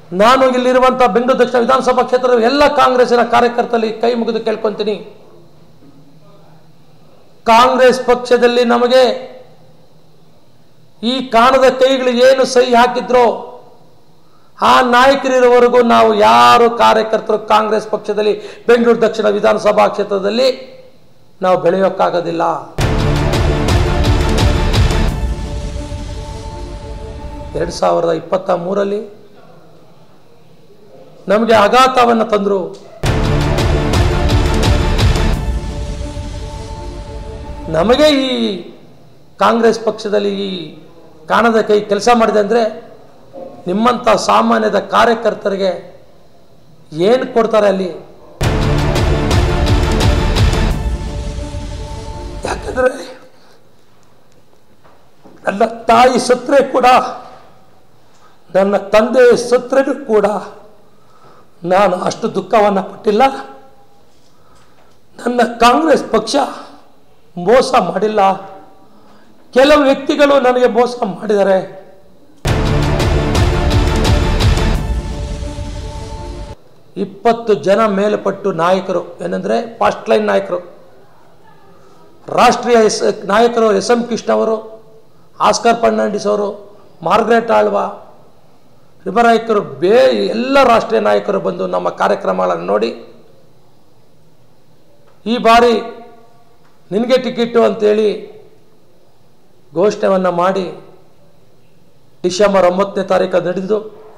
ನಾನು ಇಲ್ಲಿರುವಂಥ ಬೆಂಗಳೂರು ದಕ್ಷಿಣ ವಿಧಾನಸಭಾ ಕ್ಷೇತ್ರದ ಎಲ್ಲ ಕಾಂಗ್ರೆಸ್ಸಿನ ಕಾರ್ಯಕರ್ತರಲ್ಲಿ ಕೈ ಮುಗಿದು ಕೇಳ್ಕೊತೀನಿ ಕಾಂಗ್ರೆಸ್ ಪಕ್ಷದಲ್ಲಿ ನಮಗೆ ಈ ಕಾಣದ ಕೈಗಳಿಗೆ ಏನು ಸಹಿ ಹಾಕಿದ್ರೋ ಆ ನಾಯಕರಿರುವವರೆಗೂ ನಾವು ಯಾರು ಕಾರ್ಯಕರ್ತರು ಕಾಂಗ್ರೆಸ್ ಪಕ್ಷದಲ್ಲಿ ಬೆಂಗಳೂರು ದಕ್ಷಿಣ ವಿಧಾನಸಭಾ ಕ್ಷೇತ್ರದಲ್ಲಿ ನಾವು ಬೆಳೆಯೋಕ್ಕಾಗೋದಿಲ್ಲ ಎರಡು ಸಾವಿರದ ಇಪ್ಪತ್ತ ಮೂರಲ್ಲಿ ನಮಗೆ ಆಘಾತವನ್ನು ತಂದರು ನಮಗೆ ಈ ಕಾಂಗ್ರೆಸ್ ಪಕ್ಷದಲ್ಲಿ ಈ ಕಾಣದ ಕೈ ಕೆಲಸ ಮಾಡಿದೆ ಅಂದರೆ ನಿಮ್ಮಂಥ ಸಾಮಾನ್ಯದ ಕಾರ್ಯಕರ್ತರಿಗೆ ಏನು ಕೊಡ್ತಾರೆ ಅಲ್ಲಿ ಯಾಕಂದರೆ ನನ್ನ ತಾಯಿ ಸತ್ರೆ ಕೂಡ ನನ್ನ ತಂದೆ ಸತ್ರೆಗೂ ಕೂಡ ನಾನು ಅಷ್ಟು ದುಃಖವನ್ನು ಪಟ್ಟಿಲ್ಲ ನನ್ನ ಕಾಂಗ್ರೆಸ್ ಪಕ್ಷ ಮೋಸ ಮಾಡಿಲ್ಲ ಕೆಲವು ವ್ಯಕ್ತಿಗಳು ನನಗೆ ಮೋಸ ಮಾಡಿದ್ದಾರೆ ಇಪ್ಪತ್ತು ಜನ ಮೇಲ್ಪಟ್ಟು ನಾಯಕರು ಏನಂದರೆ ಫಾಸ್ಟ್ ಲೈನ್ ನಾಯಕರು ರಾಷ್ಟ್ರೀಯ ಎಸ್ ನಾಯಕರು ಎಸ್ ಎಂ ಕೃಷ್ಣ ಅವರು ಆಸ್ಕರ್ ಫರ್ನಾಂಡಿಸ್ ಅವರು ಮಾರ್ಗ್ರೆಟ್ ಆಳ್ವಾ ರಿಬರಾಯ್ಕರು ಬೇ ಎಲ್ಲ ರಾಷ್ಟ್ರೀಯ ನಾಯಕರು ಬಂದು ನಮ್ಮ ಕಾರ್ಯಕ್ರಮಗಳನ್ನು ನೋಡಿ ಈ ಬಾರಿ ನಿನಗೆ ಟಿಕೆಟು ಅಂತೇಳಿ ಘೋಷಣೆಯನ್ನು ಮಾಡಿ ಡಿಸೆಂಬರ್ ಒಂಬತ್ತನೇ ತಾರೀಕು ನಡೆದು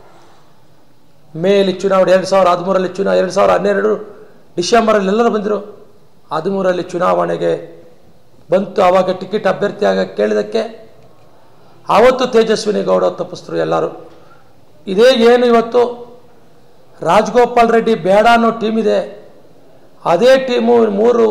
ಮೇಲಿ ಚುನಾವಣೆ ಎರಡು ಸಾವಿರ ಹದಿಮೂರರಲ್ಲಿ ಚುನಾ ಎರಡು ಸಾವಿರ ಹನ್ನೆರಡು ಡಿಸೆಂಬರಲ್ಲಿ ಎಲ್ಲರೂ ಬಂದರು ಹದಿಮೂರರಲ್ಲಿ ಚುನಾವಣೆಗೆ ಬಂತು ಆವಾಗ ಟಿಕೆಟ್ ಅಭ್ಯರ್ಥಿಯಾಗ ಕೇಳಿದಕ್ಕೆ ಆವತ್ತು ತೇಜಸ್ವಿನಿ ಗೌಡ ತಪ್ಪಿಸ್ತರು ಎಲ್ಲರೂ ಇದೇ ಏನು ಇವತ್ತು ರಾಜಗೋಪಾಲ್ ರೆಡ್ಡಿ ಬೇಡ ಅನ್ನೋ ಟೀಮ್ ಇದೆ ಅದೇ ಟೀಮು ಮೂರು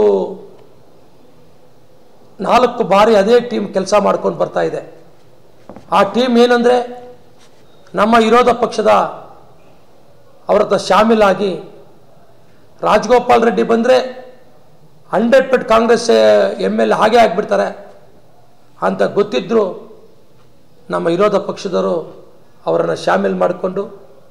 ನಾಲ್ಕು ಬಾರಿ ಅದೇ ಟೀಮ್ ಕೆಲಸ ಮಾಡ್ಕೊಂಡು ಬರ್ತಾ ಇದೆ ಆ ಟೀಮ್ ಏನಂದರೆ ನಮ್ಮ ವಿರೋಧ ಪಕ್ಷದ ಅವ್ರ ಹತ್ರ ಶಾಮೀಲಾಗಿ ರಾಜಗೋಪಾಲ್ ರೆಡ್ಡಿ ಬಂದರೆ ಹಂಡ್ರೆಡ್ ಪೆಟ್ ಕಾಂಗ್ರೆಸ್ ಎಮ್ ಎಲ್ ಎ ಹಾಗೆ ಆಗಿಬಿಡ್ತಾರೆ ಅಂತ ಗೊತ್ತಿದ್ದರೂ ನಮ್ಮ ವಿರೋಧ ಪಕ್ಷದವರು ಅವರನ್ನು ಶಾಮೀಲ್ ಮಾಡಿಕೊಂಡು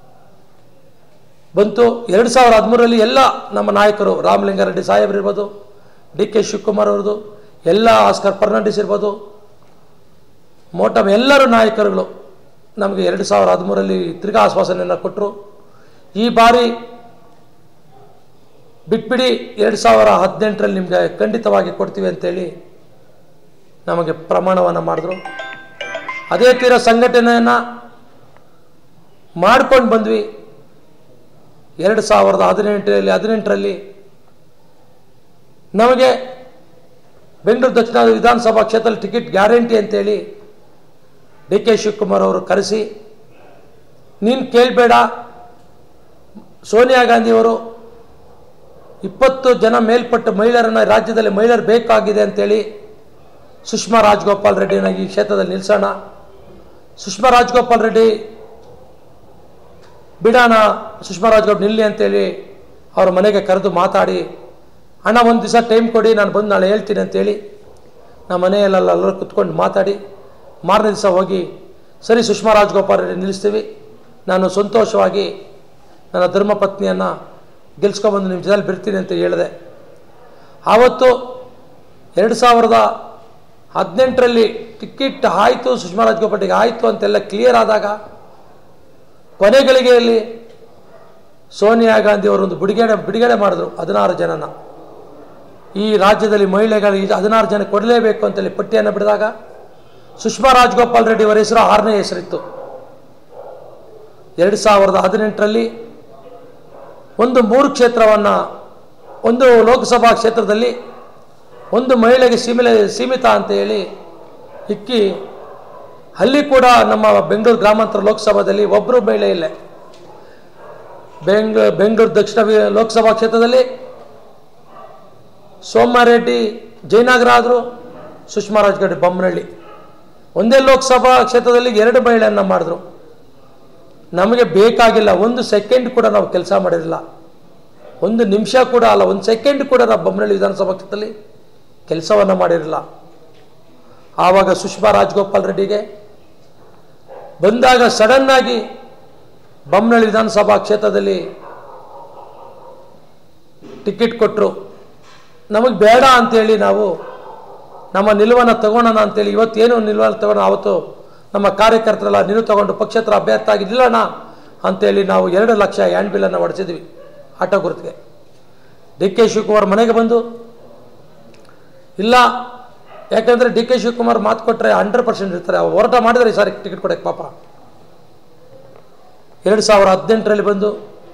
ಬಂತು ಎರಡು ಸಾವಿರದ ಹದಿಮೂರರಲ್ಲಿ ಎಲ್ಲ ನಮ್ಮ ನಾಯಕರು ರಾಮಲಿಂಗಾರೆಡ್ಡಿ ಸಾಹೇಬ್ರು ಇರ್ಬೋದು ಡಿ ಕೆ ಶಿವಕುಮಾರ್ ಅವ್ರದ್ದು ಎಲ್ಲ ಆಸ್ಕರ್ ಫರ್ನಾಂಡಿಸ್ ಇರ್ಬೋದು ಮೋಟಮ್ ಎಲ್ಲರೂ ನಾಯಕರುಗಳು ನಮಗೆ ಎರಡು ಸಾವಿರದ ಹದಿಮೂರರಲ್ಲಿ ತಿರ್ಗಾ ಆಶ್ವಾಸನೆಯನ್ನು ಕೊಟ್ಟರು ಈ ಬಾರಿ ಬಿಟ್ಬಿಡಿ ಎರಡು ಸಾವಿರ ಹದಿನೆಂಟರಲ್ಲಿ ನಿಮಗೆ ಖಂಡಿತವಾಗಿ ಕೊಡ್ತೀವಿ ಅಂತೇಳಿ ನಮಗೆ ಪ್ರಮಾಣವನ್ನು ಮಾಡಿದ್ರು ಅದೇ ತೀರ ಸಂಘಟನೆಯನ್ನು ಮಾಡ್ಕೊಂಡು ಬಂದ್ವಿ ಎರಡು ಸಾವಿರದ ಹದಿನೆಂಟರಲ್ಲಿ ಹದಿನೆಂಟರಲ್ಲಿ ನಮಗೆ ಬೆಂಗಳೂರು ದಕ್ಷಿಣ ವಿಧಾನಸಭಾ ಕ್ಷೇತ್ರದಲ್ಲಿ ಟಿಕೆಟ್ ಗ್ಯಾರಂಟಿ ಅಂತೇಳಿ ಡಿ ಕೆ ಶಿವಕುಮಾರ್ ಅವರು ಕರೆಸಿ ನೀನು ಕೇಳಬೇಡ ಸೋನಿಯಾ ಗಾಂಧಿಯವರು ಇಪ್ಪತ್ತು ಜನ ಮೇಲ್ಪಟ್ಟ ಮಹಿಳೆಯರನ್ನು ರಾಜ್ಯದಲ್ಲಿ ಮಹಿಳೆಯರು ಬೇಕಾಗಿದೆ ಅಂತೇಳಿ ಸುಷ್ಮಾ ರಾಜಗೋಪಾಲ್ ರೆಡ್ಡಿನ ಈ ಕ್ಷೇತ್ರದಲ್ಲಿ ನಿಲ್ಲಿಸೋಣ ಸುಷ್ಮಾ ರಾಜಗೋಪಾಲ್ ರೆಡ್ಡಿ ಬಿಡೋಣ ಸುಷ್ಮಾ ರಾಜಗೋಪಾಲ್ ನಿಲ್ಲಿ ಅಂತೇಳಿ ಅವ್ರ ಮನೆಗೆ ಕರೆದು ಮಾತಾಡಿ ಅಣ್ಣ ಒಂದು ದಿವಸ ಟೈಮ್ ಕೊಡಿ ನಾನು ಬಂದು ನಾಳೆ ಹೇಳ್ತೀನಿ ಅಂತೇಳಿ ನಮ್ಮ ಮನೆಯಲ್ಲೆಲ್ಲ ಎಲ್ಲರೂ ಕುತ್ಕೊಂಡು ಮಾತಾಡಿ ಮಾರನೇ ದಿವಸ ಹೋಗಿ ಸರಿ ಸುಷ್ಮಾ ರಾಜಗೋಪಾಲ್ ರೆಡ್ಡಿ ನಿಲ್ಲಿಸ್ತೀವಿ ನಾನು ಸಂತೋಷವಾಗಿ ನನ್ನ ಧರ್ಮಪತ್ನಿಯನ್ನು ಗೆಲ್ಸ್ಕೊಬಂದು ನಿಮ್ಮ ಜೊತೆಲಿ ಬಿಡ್ತೀನಿ ಅಂತ ಹೇಳಿದೆ ಆವತ್ತು ಎರಡು ಸಾವಿರದ ಹದಿನೆಂಟರಲ್ಲಿ ಟಿಕೆಟ್ ಆಯಿತು ಸುಷ್ಮಾ ರಾಜಗೋಪಾಲ್ಗೆ ಆಯಿತು ಅಂತೆಲ್ಲ ಕ್ಲಿಯರ್ ಆದಾಗ ಕೊನೆ ಗಳಿಗೆಯಲ್ಲಿ ಸೋನಿಯಾ ಗಾಂಧಿ ಅವರೊಂದು ಬಿಡುಗಡೆ ಬಿಡುಗಡೆ ಮಾಡಿದ್ರು ಹದಿನಾರು ಜನನ ಈ ರಾಜ್ಯದಲ್ಲಿ ಮಹಿಳೆಗಳಿಗೆ ಹದಿನಾರು ಜನ ಕೊಡಲೇಬೇಕು ಅಂತೇಳಿ ಪಟ್ಟಿಯನ್ನು ಬಿಡಿದಾಗ ಸುಷ್ಮಾ ರಾಜಗೋಪಾಲ್ ರೆಡ್ಡಿ ಅವರ ಹೆಸರು ಆರನೇ ಹೆಸರಿತ್ತು ಎರಡು ಸಾವಿರದ ಹದಿನೆಂಟರಲ್ಲಿ ಒಂದು ಮೂರು ಕ್ಷೇತ್ರವನ್ನು ಒಂದು ಲೋಕಸಭಾ ಕ್ಷೇತ್ರದಲ್ಲಿ ಒಂದು ಮಹಿಳೆಗೆ ಸೀಮಿಲ ಸೀಮಿತ ಅಂತ ಹೇಳಿ ಇಕ್ಕಿ ಅಲ್ಲಿ ಕೂಡ ನಮ್ಮ ಬೆಂಗಳೂರು ಗ್ರಾಮಾಂತರ ಲೋಕಸಭಾದಲ್ಲಿ ಒಬ್ಬರು ಮಹಿಳೆ ಇಲ್ಲ ಬೆಂಗ ಬೆಂಗಳೂರು ದಕ್ಷಿಣ ವಿ- ಲೋಕಸಭಾ ಕ್ಷೇತ್ರದಲ್ಲಿ ಸೋಮಾರೆಡ್ಡಿ ಜಯನಗರ ಆದರು ಸುಷ್ಮಾ ರಾಜಗಡ್ಡಿ ಬೊಮ್ಮನಹಳ್ಳಿ ಒಂದೇ ಲೋಕಸಭಾ ಕ್ಷೇತ್ರದಲ್ಲಿ ಎರಡು ಮಹಿಳೆಯನ್ನು ಮಾಡಿದ್ರು ನಮಗೆ ಬೇಕಾಗಿಲ್ಲ ಒಂದು ಸೆಕೆಂಡ್ ಕೂಡ ನಾವು ಕೆಲಸ ಮಾಡಿರಲಿಲ್ಲ ಒಂದು ನಿಮಿಷ ಕೂಡ ಅಲ್ಲ ಒಂದು ಸೆಕೆಂಡ್ ಕೂಡ ನಾವು ಬೊಮ್ಮನಹಳ್ಳಿ ವಿಧಾನಸಭಾ ಕ್ಷೇತ್ರದಲ್ಲಿ ಕೆಲಸವನ್ನು ಮಾಡಿರಲಿಲ್ಲ ಆವಾಗ ಸುಷ್ಮಾ ರಾಜಗೋಪಾಲ್ ರೆಡ್ಡಿಗೆ ಬಂದಾಗ ಸಡನ್ನಾಗಿ ಬೊಮ್ಮನಹಳ್ಳಿ ವಿಧಾನಸಭಾ ಕ್ಷೇತ್ರದಲ್ಲಿ ಟಿಕೆಟ್ ಕೊಟ್ಟರು ನಮಗೆ ಬೇಡ ಅಂತೇಳಿ ನಾವು ನಮ್ಮ ನಿಲುವನ್ನು ತಗೊಳ್ಳೋಣ ಅಂತೇಳಿ ಇವತ್ತೇನು ನಿಲುವನ್ನು ತಗೋಣ ಆವತ್ತು ನಮ್ಮ ಕಾರ್ಯಕರ್ತರೆಲ್ಲ ನಿಲುವು ತಗೊಂಡು ಪಕ್ಷೇತರ ಅಭ್ಯರ್ಥಿ ನಿಲ್ಲೋಣ ಅಂತೇಳಿ ನಾವು ಎರಡು ಲಕ್ಷ ಹ್ಯಾಂಡ್ ಬಿಲ್ಲನ್ನು ಹೊಡೆಸಿದ್ವಿ ಆಟೋ ಗುರುತಿಗೆ ಡಿ ಕೆ ಶಿವಕುಮಾರ್ ಮನೆಗೆ ಬಂದು ಇಲ್ಲ ಯಾಕಂದರೆ ಡಿ ಕೆ ಶಿವಕುಮಾರ್ ಮಾತು ಕೊಟ್ಟರೆ ಹಂಡ್ರೆಡ್ ಪರ್ಸೆಂಟ್ ಇರ್ತಾರೆ ಅವ್ರು ಹೋರಾಟ ಮಾಡಿದ್ದಾರೆ ಈ ಸಾರಿ ಟಿಕೆಟ್ ಕೊಡೋಕ್ಕೆ ಪಾಪ ಎರಡು ಸಾವಿರ ಹದಿನೆಂಟರಲ್ಲಿ ಬಂದು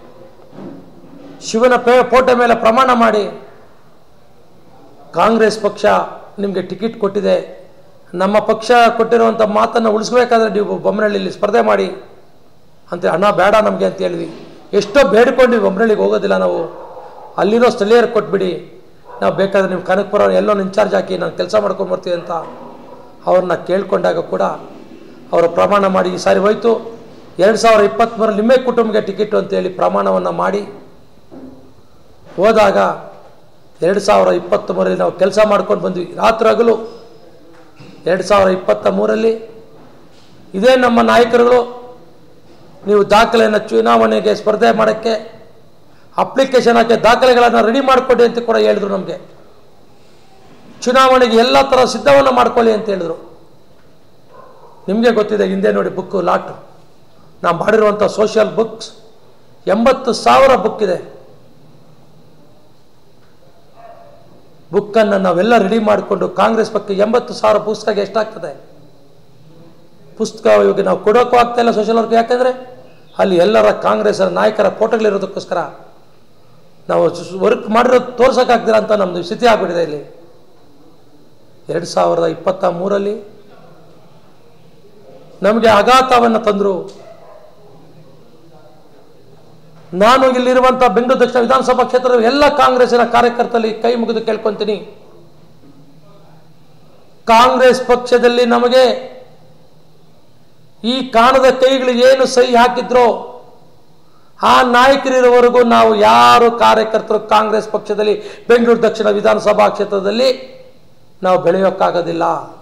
ಶಿವನ ಪೇ ಫೋಟೋ ಮೇಲೆ ಪ್ರಮಾಣ ಮಾಡಿ ಕಾಂಗ್ರೆಸ್ ಪಕ್ಷ ನಿಮಗೆ ಟಿಕೆಟ್ ಕೊಟ್ಟಿದೆ ನಮ್ಮ ಪಕ್ಷ ಕೊಟ್ಟಿರುವಂಥ ಮಾತನ್ನು ಉಳಿಸ್ಬೇಕಾದ್ರೆ ನೀವು ಬೊಮ್ಮನಹಳ್ಳಿಯಲ್ಲಿ ಸ್ಪರ್ಧೆ ಮಾಡಿ ಅಂತ ಹಣ ಬೇಡ ನಮಗೆ ಅಂತ ಹೇಳಿದ್ವಿ ಎಷ್ಟೋ ಬೇಡ್ಕೊಂಡು ಬೊಮ್ಮನಹಳ್ಳಿಗೆ ಹೋಗೋದಿಲ್ಲ ನಾವು ಅಲ್ಲಿರೋ ಸ್ಥಳೀಯರಿಗೆ ಕೊಟ್ಬಿಡಿ ನಾವು ಬೇಕಾದ್ರೆ ನೀವು ಕನಕಪುರ ಎಲ್ಲೋ ಇನ್ಚಾರ್ಜ್ ಹಾಕಿ ನಾನು ಕೆಲಸ ಮಾಡ್ಕೊಂಬರ್ತೀವಿ ಅಂತ ಅವ್ರನ್ನ ಕೇಳ್ಕೊಂಡಾಗ ಕೂಡ ಅವರು ಪ್ರಮಾಣ ಮಾಡಿ ಈ ಸಾರಿ ಹೋಯ್ತು ಎರಡು ಸಾವಿರ ಇಪ್ಪತ್ತ್ಮೂರಲ್ಲಿ ನಿಮ್ಮೇ ಕುಟುಂಬಕ್ಕೆ ಟಿಕೆಟು ಅಂತೇಳಿ ಪ್ರಮಾಣವನ್ನು ಮಾಡಿ ಹೋದಾಗ ಎರಡು ಸಾವಿರ ಇಪ್ಪತ್ತ್ಮೂರರಲ್ಲಿ ನಾವು ಕೆಲಸ ಮಾಡ್ಕೊಂಡು ಬಂದ್ವಿ ರಾತ್ರಿ ಹಗಲು ಎರಡು ಸಾವಿರ ಇಪ್ಪತ್ತ ಮೂರರಲ್ಲಿ ಇದೇ ನಮ್ಮ ನಾಯಕರುಗಳು ನೀವು ದಾಖಲೆಯನ್ನು ಚುನಾವಣೆಗೆ ಸ್ಪರ್ಧೆ ಮಾಡೋಕ್ಕೆ ಅಪ್ಲಿಕೇಶನ್ ಹಾಕಿ ದಾಖಲೆಗಳನ್ನು ರೆಡಿ ಮಾಡಿಕೊಡಿ ಅಂತ ಕೂಡ ಹೇಳಿದ್ರು ನಮಗೆ ಚುನಾವಣೆಗೆ ಎಲ್ಲ ಥರ ಸಿದ್ಧವನ್ನು ಮಾಡ್ಕೊಳ್ಳಿ ಅಂತ ಹೇಳಿದ್ರು ನಿಮಗೆ ಗೊತ್ತಿದೆ ಹಿಂದೆ ನೋಡಿ ಬುಕ್ಕು ಲಾಟು ನಾವು ಮಾಡಿರುವಂಥ ಸೋಷಿಯಲ್ ಬುಕ್ಸ್ ಎಂಬತ್ತು ಸಾವಿರ ಬುಕ್ ಇದೆ ಬುಕ್ಕನ್ನು ನಾವೆಲ್ಲ ರೆಡಿ ಮಾಡಿಕೊಂಡು ಕಾಂಗ್ರೆಸ್ ಪಕ್ಷ ಎಂಬತ್ತು ಸಾವಿರ ಪುಸ್ತಕ ಎಷ್ಟಾಗ್ತದೆ ಪುಸ್ತಕ ಇವಾಗ ನಾವು ಕೊಡೋಕ್ಕೂ ಆಗ್ತಾ ಇಲ್ಲ ಸೋಷಿಯಲ್ ವರ್ಕ್ ಯಾಕಂದರೆ ಅಲ್ಲಿ ಎಲ್ಲರ ಕಾಂಗ್ರೆಸ್ನ ನಾಯಕರ ಫೋಟೋಗಳಿರೋದಕ್ಕೋಸ್ಕರ ನಾವು ವರ್ಕ್ ಮಾಡಿರೋದು ತೋರ್ಸೋಕ್ಕಾಗ್ದಿರ ಅಂತ ನಮ್ಮದು ಸ್ಥಿತಿ ಆಗ್ಬಿಟ್ಟಿದೆ ಇಲ್ಲಿ ಎರಡು ಸಾವಿರದ ಇಪ್ಪತ್ತ ಮೂರಲ್ಲಿ ನಮಗೆ ಆಘಾತವನ್ನು ತಂದರು ನಾನು ಇಲ್ಲಿರುವಂಥ ಬೆಂಗಳೂರು ದಕ್ಷಿಣ ವಿಧಾನಸಭಾ ಕ್ಷೇತ್ರದ ಎಲ್ಲ ಕಾಂಗ್ರೆಸ್ಸಿನ ಕಾರ್ಯಕರ್ತರಲ್ಲಿ ಕೈ ಮುಗಿದು ಕೇಳ್ಕೊತೀನಿ ಕಾಂಗ್ರೆಸ್ ಪಕ್ಷದಲ್ಲಿ ನಮಗೆ ಈ ಕಾಣದ ಕೈಗಳು ಏನು ಸಹಿ ಹಾಕಿದ್ರೋ ಆ ನಾಯಕರಿರುವವರೆಗೂ ನಾವು ಯಾರು ಕಾರ್ಯಕರ್ತರು ಕಾಂಗ್ರೆಸ್ ಪಕ್ಷದಲ್ಲಿ ಬೆಂಗಳೂರು ದಕ್ಷಿಣ ವಿಧಾನಸಭಾ ಕ್ಷೇತ್ರದಲ್ಲಿ ನಾವು ಬೆಳೆಯೋಕ್ಕಾಗೋದಿಲ್ಲ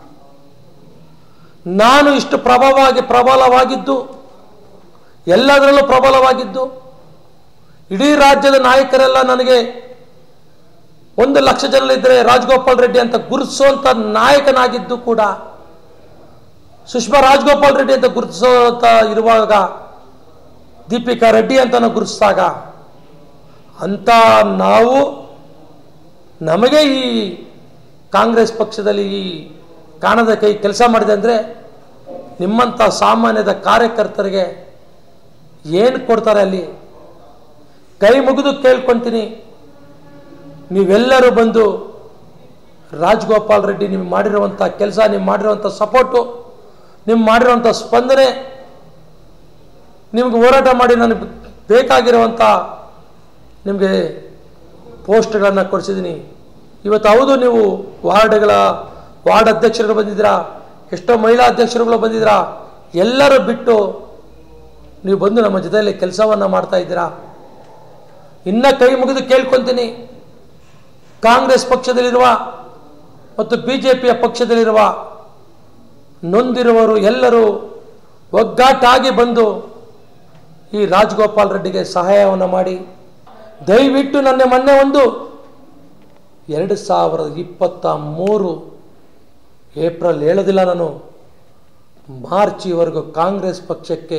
ನಾನು ಇಷ್ಟು ಪ್ರಭಾವವಾಗಿ ಪ್ರಬಲವಾಗಿದ್ದು ಎಲ್ಲದರಲ್ಲೂ ಪ್ರಬಲವಾಗಿದ್ದು ಇಡೀ ರಾಜ್ಯದ ನಾಯಕರೆಲ್ಲ ನನಗೆ ಒಂದು ಲಕ್ಷ ಜನರಿದ್ದರೆ ರಾಜಗೋಪಾಲ್ ರೆಡ್ಡಿ ಅಂತ ಗುರುತಿಸುವಂಥ ನಾಯಕನಾಗಿದ್ದು ಕೂಡ ಸುಷ್ಮಾ ರಾಜಗೋಪಾಲ್ ರೆಡ್ಡಿ ಅಂತ ಗುರುತಿಸೋಂಥ ಇರುವಾಗ ದೀಪಿಕಾ ರೆಡ್ಡಿ ಅಂತ ನಾವು ಗುರುತಿಸಿದಾಗ ಅಂತ ನಾವು ನಮಗೆ ಈ ಕಾಂಗ್ರೆಸ್ ಪಕ್ಷದಲ್ಲಿ ಈ ಕಾಣದ ಕೈ ಕೆಲಸ ಮಾಡಿದೆ ಅಂದರೆ ನಿಮ್ಮಂಥ ಸಾಮಾನ್ಯದ ಕಾರ್ಯಕರ್ತರಿಗೆ ಏನು ಕೊಡ್ತಾರೆ ಅಲ್ಲಿ ಕೈ ಮುಗಿದು ಕೇಳ್ಕೊತೀನಿ ನೀವೆಲ್ಲರೂ ಬಂದು ರಾಜಗೋಪಾಲ್ ರೆಡ್ಡಿ ನೀವು ಮಾಡಿರುವಂಥ ಕೆಲಸ ನೀವು ಮಾಡಿರುವಂಥ ಸಪೋರ್ಟು ನೀವು ಮಾಡಿರುವಂಥ ಸ್ಪಂದನೆ ನಿಮ್ಗೆ ಹೋರಾಟ ಮಾಡಿ ನನಗೆ ಬೇಕಾಗಿರುವಂಥ ನಿಮಗೆ ಪೋಸ್ಟ್ಗಳನ್ನು ಕೊಡಿಸಿದ್ದೀನಿ ಇವತ್ತು ಹೌದು ನೀವು ವಾರ್ಡ್ಗಳ ವಾರ್ಡ್ ಅಧ್ಯಕ್ಷರುಗಳು ಬಂದಿದ್ದೀರಾ ಎಷ್ಟೋ ಮಹಿಳಾ ಅಧ್ಯಕ್ಷರುಗಳು ಬಂದಿದ್ದೀರಾ ಎಲ್ಲರೂ ಬಿಟ್ಟು ನೀವು ಬಂದು ನಮ್ಮ ಜೊತೆಯಲ್ಲಿ ಕೆಲಸವನ್ನು ಮಾಡ್ತಾ ಇದ್ದೀರಾ ಇನ್ನ ಕೈ ಮುಗಿದು ಕೇಳ್ಕೊತೀನಿ ಕಾಂಗ್ರೆಸ್ ಪಕ್ಷದಲ್ಲಿರುವ ಮತ್ತು ಬಿ ಜೆ ಪಿಯ ಪಕ್ಷದಲ್ಲಿರುವ ನೊಂದಿರುವವರು ಎಲ್ಲರೂ ಒಗ್ಗಟ್ಟಾಗಿ ಬಂದು ಈ ರಾಜಗೋಪಾಲ್ ರೆಡ್ಡಿಗೆ ಸಹಾಯವನ್ನು ಮಾಡಿ ದಯವಿಟ್ಟು ನನ್ನ ಮೊನ್ನೆ ಒಂದು ಎರಡು ಸಾವಿರದ ಇಪ್ಪತ್ತ ಮೂರು ಏಪ್ರಿಲ್ ಹೇಳೋದಿಲ್ಲ ನಾನು ಮಾರ್ಚಿವರೆಗೂ ಕಾಂಗ್ರೆಸ್ ಪಕ್ಷಕ್ಕೆ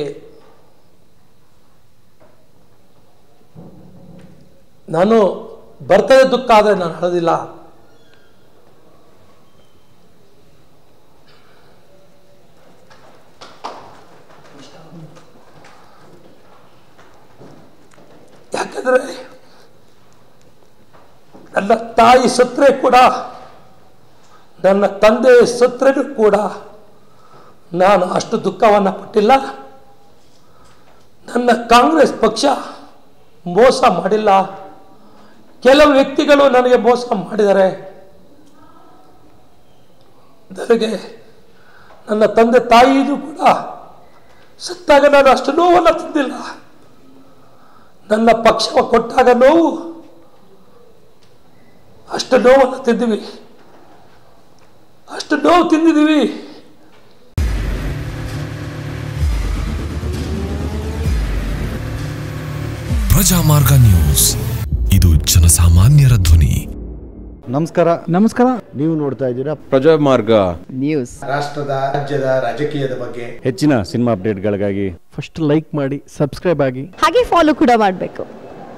ನಾನು ಬರ್ತದೆ ದುಃಖ ಆದರೆ ನಾನು ಹೇಳೋದಿಲ್ಲ ಯಾಕಂದರೆ ನನ್ನ ತಾಯಿ ಸತ್ರೆ ಕೂಡ ನನ್ನ ತಂದೆ ಸತ್ರೆನೂ ಕೂಡ ನಾನು ಅಷ್ಟು ದುಃಖವನ್ನು ಪಟ್ಟಿಲ್ಲ ನನ್ನ ಕಾಂಗ್ರೆಸ್ ಪಕ್ಷ ಮೋಸ ಮಾಡಿಲ್ಲ ಕೆಲವು ವ್ಯಕ್ತಿಗಳು ನನಗೆ ಮೋಸ ಮಾಡಿದ್ದಾರೆ ನನಗೆ ನನ್ನ ತಂದೆ ತಾಯಿಯೂ ಕೂಡ ಸತ್ತಾಗ ನಾನು ಅಷ್ಟು ನೋವನ್ನು ತಿಂದಿಲ್ಲ ನನ್ನ ಪಕ್ಷ ಕೊಟ್ಟಾಗ ನೋವು ಅಷ್ಟು ನೋವನ್ನು ತಿಂದಿವಿ ಅಷ್ಟು ನೋವು ತಿಂದಿದ್ದೀವಿ ಪ್ರಜಾಮಾರ್ಗ ನ್ಯೂಸ್ ಇದು ಜನಸಾಮಾನ್ಯರ ಧ್ವನಿ ನಮಸ್ಕಾರ ನಮಸ್ಕಾರ ನೀವು ನೋಡ್ತಾ ಇದ್ದೀರಾ ಪ್ರಜಾಮಾರ್ಗ ನ್ಯೂಸ್ ರಾಷ್ಟ್ರದ ರಾಜ್ಯದ ರಾಜಕೀಯದ ಬಗ್ಗೆ ಹೆಚ್ಚಿನ ಸಿನಿಮಾ ಅಪ್ಡೇಟ್ಗಳಿಗಾಗಿ ಫಸ್ಟ್ ಲೈಕ್ ಮಾಡಿ ಸಬ್ಸ್ಕ್ರೈಬ್ ಆಗಿ ಹಾಗೆ ಫಾಲೋ ಕೂಡ ಮಾಡಬೇಕು